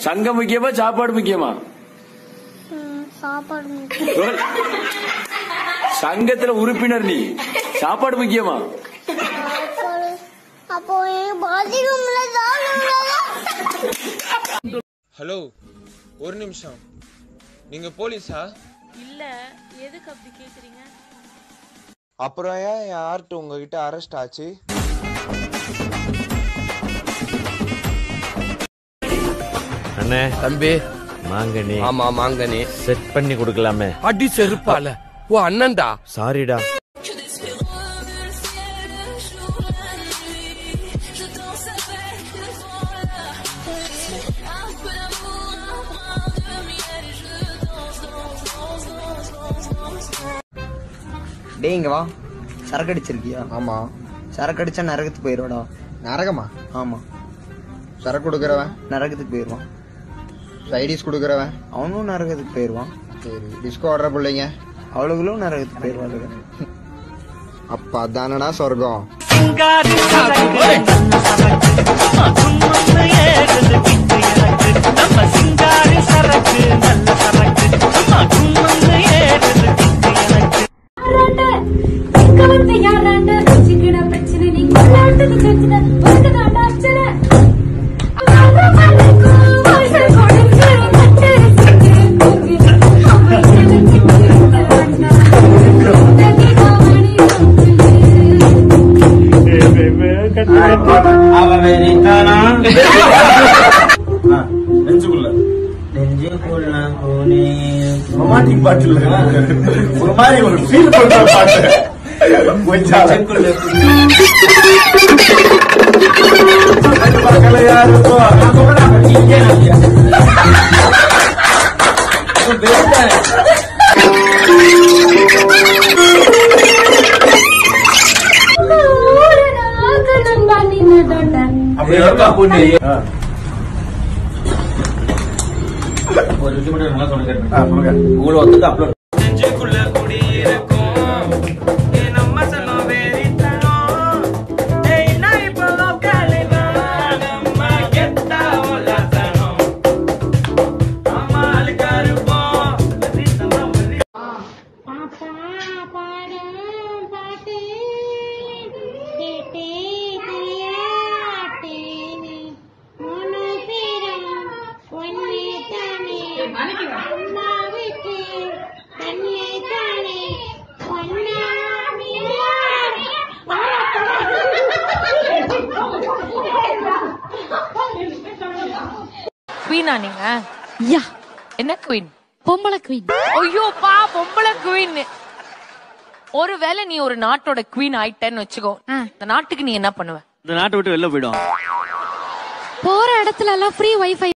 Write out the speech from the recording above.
சங்கம் முக்கியமா சாப்பாடு முக்கியமா ம், சாப்பாடு முக்கியம். சொல். சங்கத்துல உறுப்பினர் நீ சாப்பாடு முக்கியமா சாப்பாடு அப்போ என் பாத்ரூம்ல சாப்பிடுறதா ஹலோ ஒரு நிமிஷம் நீங்க போலீஸா இல்ல எதுக்கு அப்படி கேக்குறீங்க அப்புறம் ஏன் என் ஆர்ட் உங்ககிட்ட அரெஸ்ட் ஆச்சு அண்ணே தம்பி மாங்கனி ஆமா மாங்கனி செட் பண்ணி கொடுக்கலாமே அடி செருப்பால ஓ அண்ணன்டா சாரிடா டேய் இங்க வா சரக்கு அடிச்சிருக்கியா ஆமா சரக்கு அடிச்சா நரகத்துக்கு போயிடுவாடா நரகமா ஆமா சரக்கு கொடுக்கறவன் நரகத்துக்கு போயிடுவான் சைடிஸ் கொடுக்கறவன் அவனும் நரகத்துக்கு போயிடுவான் சரி டிஸ்கோ ஆடுற பிள்ளைங்க அவளுகளும் நரகத்துக்கு போயிடுவாளுங்க அப்ப அதானடா சொர்க்கம் ரொமான்டிக் பாட்டு ஒரு மாதிரி ஒரு ஃபீல் பண்ற பாட்டு கொஞ்சம் அப்படி இருக்கா பொண்ணு ஒரு விஷயம் மட்டும் நல்லா சொல்லுங்க உங்களை ஒத்துக்கு அப்லோட் குவீனா நீங்க யா என்ன குவீன் பொம்பளை குவீன் ஐயோ பா பொம்பளை குவீன் ஒருவேளை நீ ஒரு நாட்டோட குவீன் ஆயிட்டேன்னு வச்சுக்கோ ஆ. இந்த நாட்டுக்கு நீ என்ன பண்ணுவ இந்த நாட்டை விட்டு வெளில போயிடும் போற இடத்துல எல்லாம் ஃப்ரீ வைஃபை